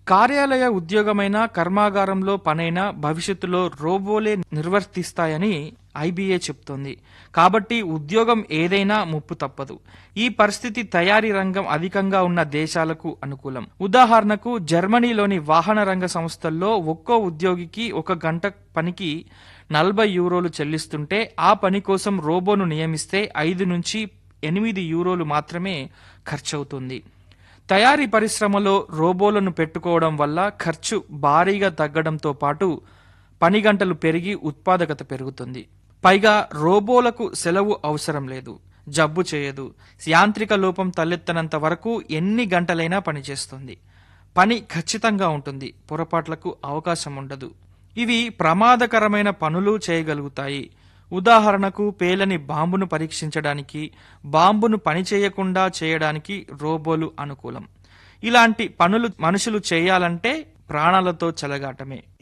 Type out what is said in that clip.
కార్యాలయ ఉద్యోగమైన కర్మాగారంలో పనైనా భవిష్యత్తులో రోబోలే నిర్వర్తిస్తాయని ఐబీఏ చెప్తోంది కాబట్టి ఉద్యోగం ఏదైనా ముప్పు తప్పదు ఈ పరిస్థితి తయారీ రంగం అధికంగా ఉన్న దేశాలకు అనుకూలం ఉదాహరణకు జర్మనీలోని వాహన రంగ సంస్థల్లో ఒక్కో ఉద్యోగికి ఒక గంట పనికి నలభై యూరోలు చెల్లిస్తుంటే ఆ పని కోసం రోబోను నియమిస్తే ఐదు నుంచి ఎనిమిది యూరోలు మాత్రమే ఖర్చవుతుంది తయారీ పరిశ్రమలో రోబోలను పెట్టుకోవడం వల్ల ఖర్చు భారీగా తగ్గడంతో పాటు పని గంటలు పెరిగి ఉత్పాదకత పెరుగుతుంది పైగా రోబోలకు సెలవు అవసరం లేదు జబ్బు చేయదు యాంత్రిక లోపం తలెత్తనంత వరకు ఎన్ని గంటలైనా పనిచేస్తుంది పని ఖచ్చితంగా ఉంటుంది పొరపాట్లకు అవకాశం ఉండదు ఇవి ప్రమాదకరమైన పనులు చేయగలుగుతాయి ఉదాహరణకు పేలని బాంబును పరీక్షించడానికి బాంబును పనిచేయకుండా చేయడానికి రోబోలు అనుకూలం ఇలాంటి పనులు మనుషులు చేయాలంటే ప్రాణాలతో చెలగాటమే